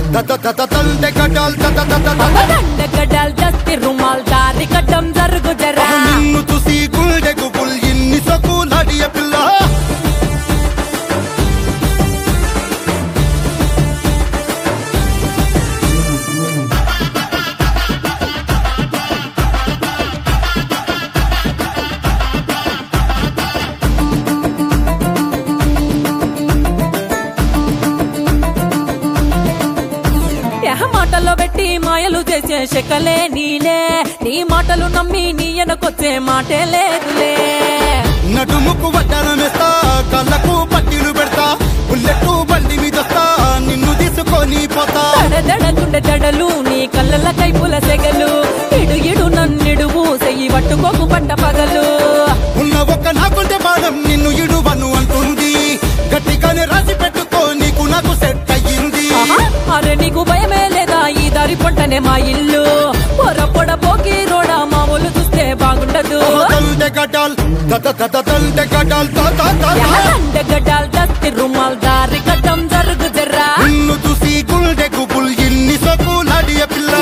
తండె గడాల్ దండ గడ్డల్ దస్తి రుమాల్ దారి కట్టం జరుగు జరా నిన్ను చూసి గుండె గుబుల్ ఇన్ని సకులాడియ పిల్ల ఎహ మాటలో పెట్టి మాయలు చేసే శకలే నీలే నీ మాటలు నమ్మి నీ వెనకొచ్చే మాటే లేదులే నడుముకు వడ్డానమేస్తా కళ్ళకు పట్టీలు పెడతా బుల్లెట్టు బండి మీదొస్తా నిన్ను తీసుకొని పోతా దడదడగుండె దడలు నీ కళ్ళల కైపుల సెగలు ఇడు ఇడు నన్నిడువు సెయ్యి పట్టుకోకు పట్ట పగలు ఉన్న ఒక్క నాకుంటే బాణం నిన్ను ఇడువను అంటుంది గట్టిగానే రాసి పెట్టుకో నీకు నాకు సెట్ అయ్యింది ఆహా, అరే నీకు భయమే లేదా ఈ దారి పంటనే మా ఇల్లు పొర పొడ పోకి రోడా మా ఒళ్ళు చూస్తే బాగుండదు తండె గడాల్ దద దద తండె గడాల్ దా దా దా దా. దండ గడ్డాల్ దస్తి రుమాల్ దారి కట్టం జరుగు జర్రా నిన్ను చూసి గుండె గుబుల్ ఇన్ని సకులాడియ పిల్ల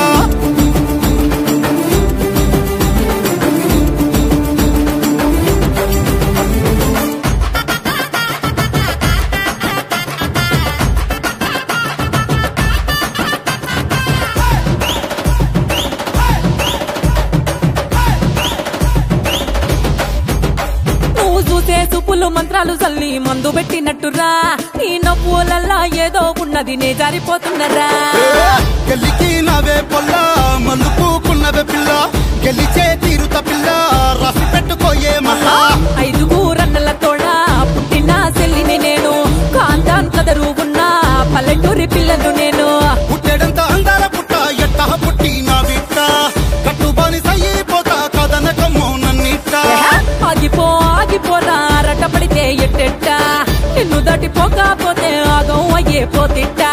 నువ్వు చూసే సుపులు మంత్రాలు చల్లి మందు పెట్టినట్టురా నీ నవ్వులల్లా ఏదో ఉన్నది నే జారిపోతున్నరా గెలికి నవే పొల్ల మలుపుకున్నవే పిల్ల గెలిచే తీరుత పిల్ల రాసి పెట్టుకోయే మళ్ళా ఐదుగురన్నల తోడా పుట్టిన సెల్లిని నేను కాంతాన్ కదరు ఉన్న పల్లెటూరి పిల్లలు నేను పుట్టెడంత అందాల పుట్ట ఎట్ట పుట్టి నా బిట్ట కట్టుబాని సయ్యిపోతా కదనకమ్మో నన్నిట్ట ఆగిపో ఆగిపోరా రట పడితే ఎట్టెట్ట నిన్ను దాటిపోకపోతే ఆగం అయ్యే పోతిట్టా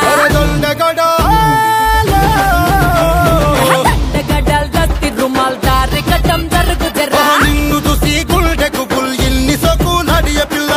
గడ్డల్ దస్తి రుమాల్ దారి కట్టం జరుగు జర్రా నిన్ను చూసి గుండె గుబుల్ ఇన్ని సకులాడియ పిల్ల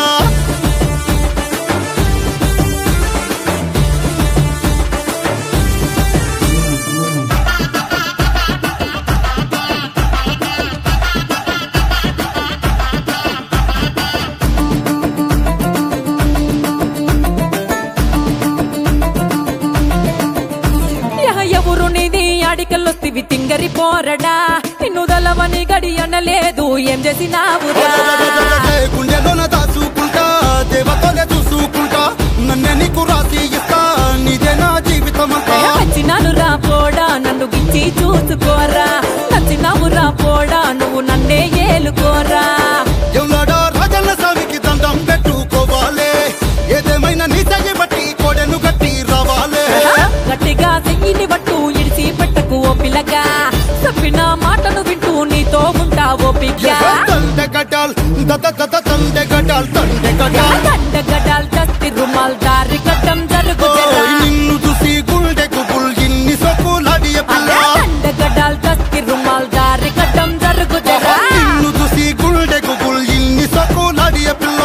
యహ ఎవరు నీది అడికల్లొస్తివి తింగరి పోరడా నిన్ను దలవని గడి అనలేదు ఏం చేసినావురా గుండెలోన దాచుకుంటా దేవతలే చూసుకుంటా నన్నే నీకు రాసి ఇస్తా నీదే నా జీవితం అంతా నచ్చినాను రా పోడా నన్ను గిచ్చి చూసుకోరా నచ్చినావు రా పోడా నువ్వు నన్నే ఏలుకోరా ఎవలాడా రాజన్న స్వామికి దండం పెట్టుకోవాలే ఏదేమైనా నీ సగి బట్టి కోడెను గట్టి రావాలే గట్టిగా చెయ్యిని పట్టు ఇడిచి పెట్టకు ఓ పిల్లగా చెప్పిన మాటను వింటూ నీతో ఉంటా ఓ పిల్ల తండె గడ్డాల్ దద దద తండె గడ్డాల్ తండె గడ్డాల్ గడ్డ గడ్డాల్ దస్తి రుమాల్ దారి కట్టం జరుగు జరా ఓయ్ నిన్ను చూసి గుండె గుబుల్ ఇన్ని సకులాడియ పిల్ల గడ్డ గడ్డాల్ దస్తి రుమాల్ దారి కట్టం జరుగు జరా నిన్ను చూసి గుండె గుబుల్ ఇన్ని సకులాడియ పిల్ల